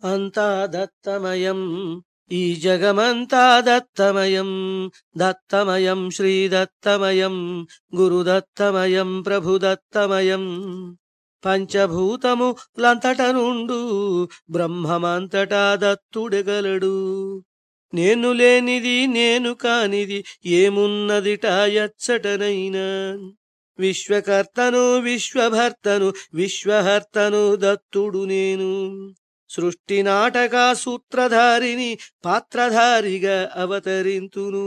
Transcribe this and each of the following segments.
అంతా దత్తమయం ఈ జగమంతా దత్తమయం దత్తమయం శ్రీదత్తమయం గురుదత్తమయం ప్రభుదత్తమయం పంచభూతములంతట నుండు బ్రహ్మమంతటా దత్తుడెగలడు నేను లేనిది నేను కానిది ఏమున్నదిట ఎచ్చటనైనా విశ్వకర్తను విశ్వభర్తను విశ్వహర్తను దత్తుడు నేను సృష్టి నాటక సూత్రధారిని పాత్రధారిగా అవతరింతును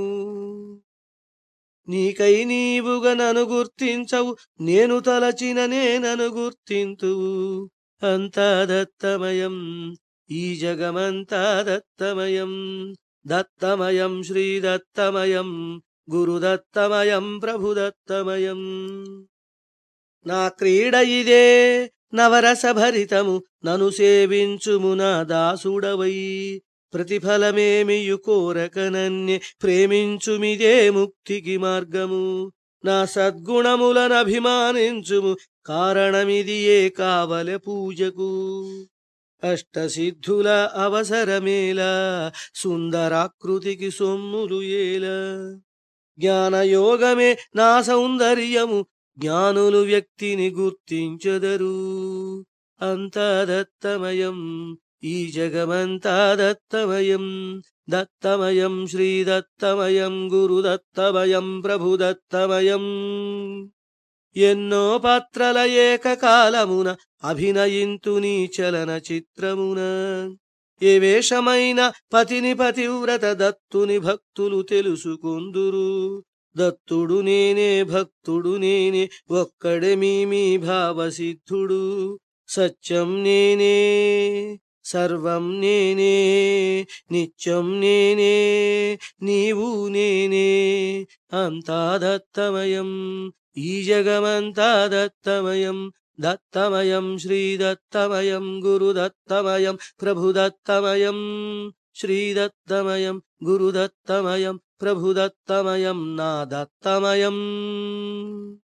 నీకై నీవుగా నన్ను గుర్తించవు నేను తలచిన నేనను గుర్తింతువు అంతా దత్తమయం ఈ జగమంతా దత్తమయం దత్తమయం శ్రీదత్తమయం గురుదత్తమయం ప్రభుదత్తమయం నా క్రీడ ఇదే నవరసభరితము నను సేవించుము నా దాసుడవై ప్రతిఫలమేమియు కోరకనన్యే ప్రేమించుమిదే ముక్తికి మార్గము నా సద్గుణములనభిమానించుము కారణమిది ఏ కావలె పూజకు అష్టసిద్ధుల అవసరమేలా సుందరాకృతికి సొమ్ములు ఏలా జ్ఞానయోగమే నా సౌందర్యము జ్ఞానులు వ్యక్తిని గుర్తించదరు అంతా దత్తమయం ఈ జగమంతా దత్తమయం దత్తమయం శ్రీదత్తమయం గురుదత్తమయం ప్రభుదత్తమయం ఎన్నో పాత్రల ఏకకాలమున అభినయింతు నీ చలన చిత్రమున ఏ వేషమైన పతిని పతివ్రత దత్తుని భక్తులు తెలుసుకుందురు దత్తుడు నేనే భక్తుడు నేనే ఒక్కడే మీ మీ భావసిద్ధుడు సత్యం నేనే సర్వం నేనే నిత్యం నేనే నీవు నేనే అంతా దత్తమయం ఈ జగమంతా దత్తమయం దత్తమయం శ్రీదత్తమయం గురుదత్తమయం ప్రభుదత్తమయం శ్రీదత్తమయం గురుదత్తమయం ప్రభుదత్తమయం నా దత్తమయం